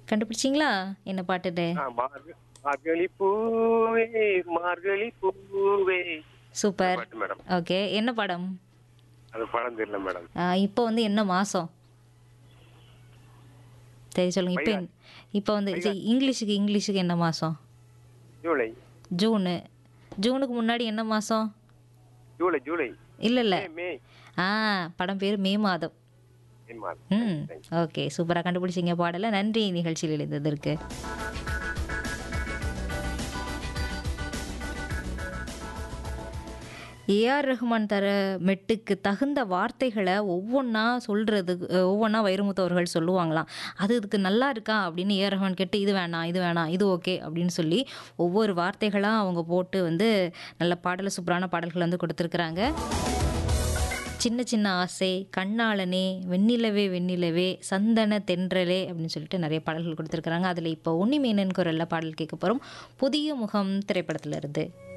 கண்டுபிடிச்சிங்களா என்ன பாட்டுட்டு ஆ, மார்க- மார்கழி பூவே மார்கழி பூவே சூப்பர் பாட்டு மேடம் ஓகே என்ன படம் அது படம் தெரியல மேடம் ஆ, இப்போ வந்து என்ன மாதம் சரி சொல்லுங்க இப்போ இப்போ வந்து சரி, இங்கிலீஷுக்கு இங்கிலீஷுக்கு என்ன மாதம் ஜூலை ஜூனு ஜூனுக்கு முன்னாடி என்ன மாதம் ஜூலை ஜூலை இல்லை இல்லை மே, மே ஆ படம் பேர் மே மாதம் மே மாதம். ம் ஓகே சூப்பராக கண்டுபிடிச்சிங்க பாடலை நன்றி நிகழ்ச்சியில் இணைந்ததற்கு ஏஆர் ரஹ்மான் தர மெட்டுக்கு தகுந்த வார்த்தைகளை ஒவ்வொன்றா சொல்கிறதுக்கு ஒவ்வொன்றா வைரமுத்து அவர்கள் சொல்லுவாங்களாம் அது இதுக்கு நல்லா இருக்கா அப்படின்னு ஏஆர் ரஹ்மான் கேட்டு இது வேணாம் இது வேணாம் இது ஓகே அப்படின்னு சொல்லி ஒவ்வொரு வார்த்தைகளாக அவங்க போட்டு வந்து நல்ல பாடலை சூப்பரான பாடல்கள் வந்து கொடுத்துருக்குறாங்க சின்ன சின்ன ஆசை கண்ணாளனே வெண்ணிலவே வெண்ணிலவே சந்தன தென்றலே அப்படின்னு சொல்லிட்டு நிறைய பாடல்கள் கொடுத்துருக்குறாங்க அதில் இப்போ உன்னிமேனன் குரலில் பாடல் கேட்க போகிறோம் புதிய முகம் திரைப்படத்துல இருந்து